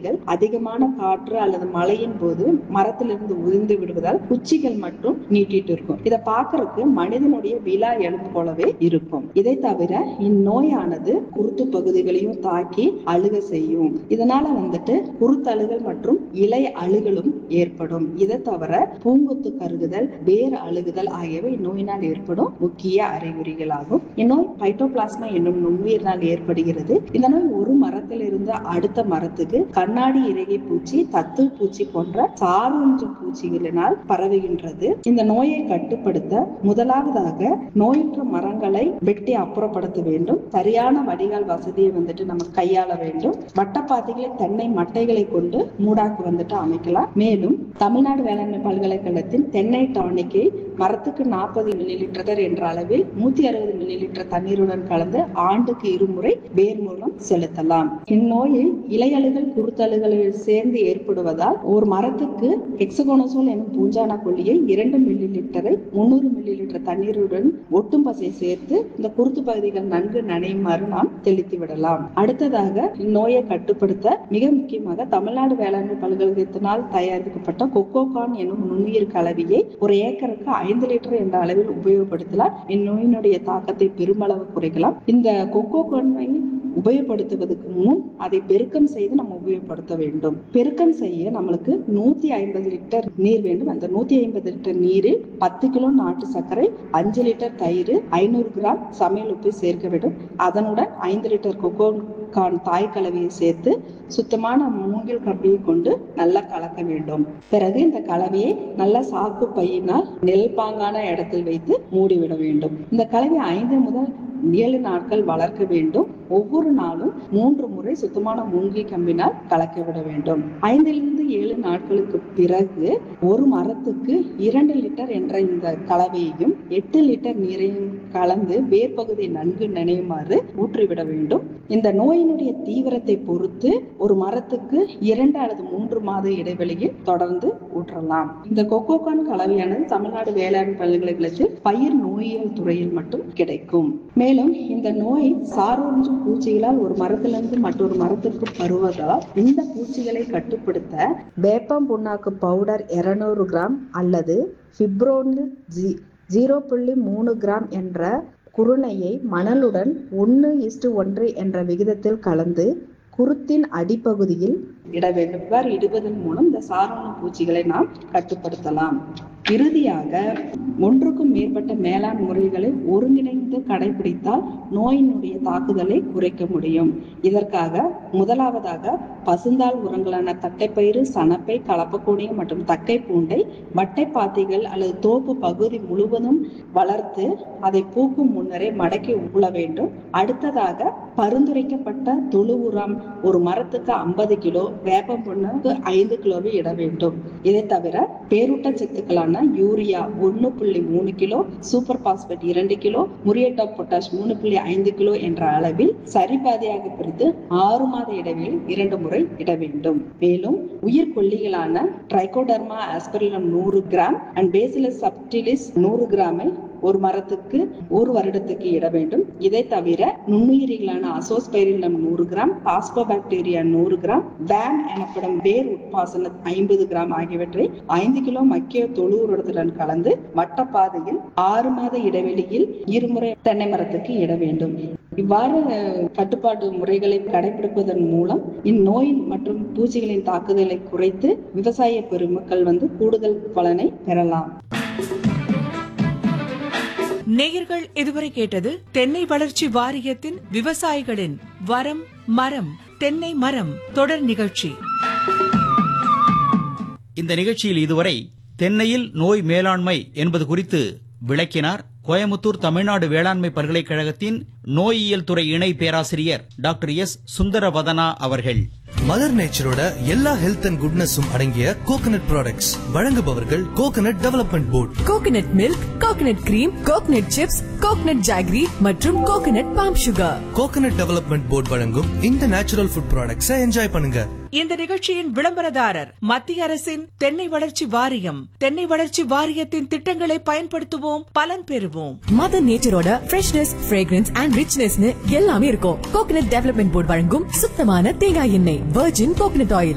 பகுதிகள் அதிகமான காற்று அல்லது மழையின் போது மரத்திலிருந்து உதிர்ந்து விடுவதால் குச்சிகள் மட்டும் நீட்டிட்டு இருக்கும் இதை பார்க்கறதுக்கு மனிதனுடைய விழா எலும்பு போலவே இருக்கும் இதை தவிர இந்நோயானது குருத்து பகுதிகளையும் தாக்கி அழுக செய்யும் இதனால வந்துட்டு குருத்தழுகல் மற்றும் இலை அழுகலும் ஏற்படும் இதை தவிர பூங்கொத்து கருகுதல் வேர் அழுகுதல் ஆகியவை இந்நோயினால் ஏற்படும் முக்கிய அறிகுறிகளாகும் இந்நோய் பைட்டோபிளாஸ்மா என்னும் நுண்ணுயிரினால் ஏற்படுகிறது இந்த நோய் ஒரு மரத்திலிருந்து அடுத்த மரத்துக்கு கண்ணாடி இறகை பூச்சி தத்து பூச்சி போன்ற சார்வஞ்சு பூச்சிகளினால் பரவுகின்றது இந்த நோயை கட்டுப்படுத்த முதலாவதாக நோயுற்ற மரங்களை வெட்டி அப்புறப்படுத்த வேண்டும் சரியான வடிகால் வசதியை வந்துட்டு நம்ம கையாள வேண்டும் வட்டப்பாதைகளை தென்னை மட்டைகளை கொண்டு மூடாக்கு வந்துட்டு அமைக்கலாம் மேலும் தமிழ்நாடு வேளாண்மை பல்கலைக்கழகத்தின் தென்னை டானிக்கை மரத்துக்கு நாற்பது மில்லி லிட்டர் என்ற அளவில் நூத்தி அறுபது மில்லி லிட்டர் தண்ணீருடன் கலந்து ஆண்டுக்கு இருமுறை வேர் மூலம் செலுத்தலாம் இந்நோயில் இலையழுகள் குருத்தழுகள் சேர்ந்து ஏற்படுவதால் ஒரு மரத்துக்கு ஹெக்ஸகோனசோல் எனும் பூஞ்சான கொல்லியை இரண்டு மில்லி லிட்டரை முன்னூறு மில்லி லிட்டர் தண்ணீருடன் ஒட்டும் பசை சேர்த்து இந்த குருத்து பகுதிகள் நன்கு நனையுமாறு நாம் தெளித்து விடலாம் அடுத்ததாக இந்நோயை கட்டுப்படுத்த மிக முக்கியமாக தமிழ்நாடு வேளாண்மை பல்கலைக்கழகத்தினால் தயாரிக்கப்பட்ட கொக்கோகான் எனும் நுண்ணுயிர் கலவையை ஒரு ஏக்கருக்கு ஐந்து லிட்டர் என்ற அளவில் உபயோகப்படுத்தலாம் இந்நோயினுடைய தாக்கத்தை பெருமளவு குறைக்கலாம் இந்த கொக்கோகானை உபயோகப்படுத்துவதற்கு முன் அதை பெருக்கம் செய்து நம்ம உபயோகப்படுத்த வேண்டும் பெருக்கம் செய்ய நம்மளுக்கு நூத்தி ஐம்பது லிட்டர் நீர் வேண்டும் அந்த நூத்தி ஐம்பது லிட்டர் நீரில் பத்து கிலோ நாட்டு சர்க்கரை அஞ்சு லிட்டர் தயிர் ஐநூறு கிராம் சமையல் உப்பு சேர்க்க வேண்டும் அதனுடன் ஐந்து லிட்டர் கொக்கோ கான் தாய் கலவையை சேர்த்து சுத்தமான மூங்கில் கம்பியை கொண்டு நல்லா கலக்க வேண்டும் பிறகு இந்த கலவையை நல்ல சாக்கு பையினால் நெல் பாங்கான இடத்தில் வைத்து மூடிவிட வேண்டும் இந்த கலவை ஐந்து முதல் ஏழு நாட்கள் வளர்க்க வேண்டும் ஒவ்வொரு நாளும் மூன்று முறை சுத்தமான மூங்கில் கம்பினால் கலக்க விட வேண்டும் ஐந்திலிருந்து ஏழு நாட்களுக்கு பிறகு ஒரு மரத்துக்கு இரண்டு லிட்டர் என்ற இந்த கலவையையும் எட்டு லிட்டர் நீரையும் கலந்து வேர்பகுதியை நன்கு நினைவுமாறு ஊற்றிவிட வேண்டும் இந்த நோயினுடைய தீவிரத்தை பொறுத்து ஒரு மரத்துக்கு இரண்டு அல்லது மூன்று மாத இடைவெளியில் தொடர்ந்து ஊற்றலாம் இந்த கொக்கோகான் கலவையானது தமிழ்நாடு வேளாண் பல்கலைக்கழகத்தில் பயிர் நோயியல் துறையில் மட்டும் கிடைக்கும் மேலும் இந்த நோய் சாரோன்று பூச்சிகளால் ஒரு மரத்திலிருந்து மற்றொரு மரத்திற்கு பருவதால் இந்த பூச்சிகளை கட்டுப்படுத்த வேப்பம் புண்ணாக்கு பவுடர் இருநூறு கிராம் அல்லது ஃபிப்ரோனில் ஜி ஜீரோ புள்ளி மூணு கிராம் என்ற குருணையை மணலுடன் ஒன்று இஸ்டு ஒன்று என்ற விகிதத்தில் கலந்து குருத்தின் அடிப்பகுதியில் இட வேண்டும் இவ்வாறு இடுவதன் மூலம் இந்த சாரண பூச்சிகளை நாம் கட்டுப்படுத்தலாம் இறுதியாக ஒன்றுக்கும் மேற்பட்ட மேலாண் முறைகளை ஒருங்கிணைந்து கடைபிடித்தால் நோயினுடைய தாக்குதலை குறைக்க முடியும் இதற்காக முதலாவதாக பசுந்தாள் உரங்களான தட்டைப்பயிறு சணப்பை கலப்பக்கூடிய மற்றும் தக்கை பூண்டை வட்டைப்பாத்திகள் அல்லது தோப்பு பகுதி முழுவதும் வளர்த்து அதை பூக்கும் முன்னரே மடக்கி உள்ள வேண்டும் அடுத்ததாக பரிந்துரைக்கப்பட்ட தொழு உரம் ஒரு மரத்துக்கு ஐம்பது கிலோ வேப்பம் புண்ணுக்கு ஐந்து கிலோவை இட வேண்டும் இதை தவிர பேரூட்டச்சத்துக்களான யூரியா ஒன்னு புள்ளி மூணு கிலோ சூப்பர் பாஸ்பேட் இரண்டு கிலோ முரியேட்டா பொட்டாஷ் மூணு புள்ளி ஐந்து கிலோ என்ற அளவில் சரிபாதியாக பிரித்து ஆறு மாத இடைவெளியில் இரண்டு முறை இட வேண்டும் மேலும் உயிர் கொல்லிகளான ட்ரைகோடர்மா ஆஸ்பரிலம் நூறு கிராம் அண்ட் பேசிலஸ் சப்டிலிஸ் நூறு கிராமை ஒரு மரத்துக்கு ஒரு வருடத்துக்கு இட வேண்டும் இதை தவிர நுண்ணுயிரிகளான அசோஸ்பைரிலம் நூறு கிராம் பாஸ்போபாக்டீரியா நூறு கிராம் பேன் எனப்படும் வேர் உட்பாசன ஐம்பது கிராம் ஆகியவற்றை ஐந்து கிலோ மக்கிய தொழு உரத்துடன் கலந்து வட்டப்பாதையில் ஆறு மாத இடைவெளியில் இருமுறை தென்னை மரத்துக்கு இட வேண்டும் இவ்வாறு கட்டுப்பாட்டு முறைகளை கடைபிடிப்பதன் மூலம் இந்நோய் மற்றும் பூச்சிகளின் தாக்குதலை குறைத்து விவசாய பெருமக்கள் வந்து கூடுதல் பலனை பெறலாம் நேயர்கள் இதுவரை கேட்டது தென்னை வளர்ச்சி வாரியத்தின் விவசாயிகளின் வரம் மரம் தென்னை மரம் தொடர் நிகழ்ச்சி இந்த நிகழ்ச்சியில் இதுவரை தென்னையில் நோய் மேலாண்மை என்பது குறித்து விளக்கினார் கோயமுத்தூர் தமிழ்நாடு வேளாண்மை பல்கலைக்கழகத்தின் நோயியல் துறை இணை பேராசிரியர் டாக்டர் எஸ் சுந்தரவதனா அவர்கள் மதர் நேச்சரோட எல்லா ஹெல்த் அண்ட் குட்னஸும் அடங்கிய கோகனட் ப்ராடக்ட்ஸ் வழங்குபவர்கள் coconut development board coconut milk coconut cream coconut chips coconut jaggery மற்றும் coconut palm sugar coconut development board வழங்கும் இந்த நேச்சுரல் ஃபுட் ப்ராடக்ட்ஸை என்ஜாய் பண்ணுங்க இந்த நிகழ்ச்சியின் விளம்பரதாரர் மத்திய அரசின் தென்னை வளர்ச்சி வாரியம் தென்னை வளர்ச்சி வாரியத்தின் திட்டங்களை பயன்படுத்துவோம் பலன் பெறுவோம் மதர் நேச்சரோட ஃப்ரெஷ்னஸ் ஃப்ரேக்ரன்ஸ் அண்ட் ரிச்னஸ்னு எல்லாமே இருக்கும் கோகனட் டெவலப்மெண்ட் போர்டு வழங்கும் சுத்தமான தேங்காய் எண்ணெய் வெர்ஜின் கோகனட் ஆயில்